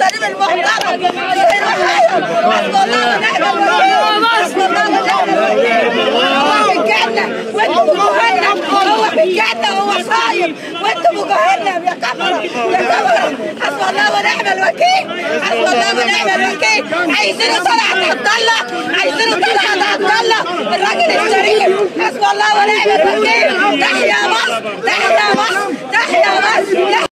سليم المحترم حسب الله ونعم الوكيل حسب الله ونعم الوكيل هو في الجنة وانتم جهنم هو في الجنة وهو صايم وانتم جهنم يا كفرة يا كفرة حسب الله ونعم الوكيل حسب الله ونعم الوكيل عايزينه طلعت عبد الله عايزينه طلعت عبد الله الراجل الشريف حسب الله ونعم الوكيل تحيا مصر تحيا مصر تحيا مصر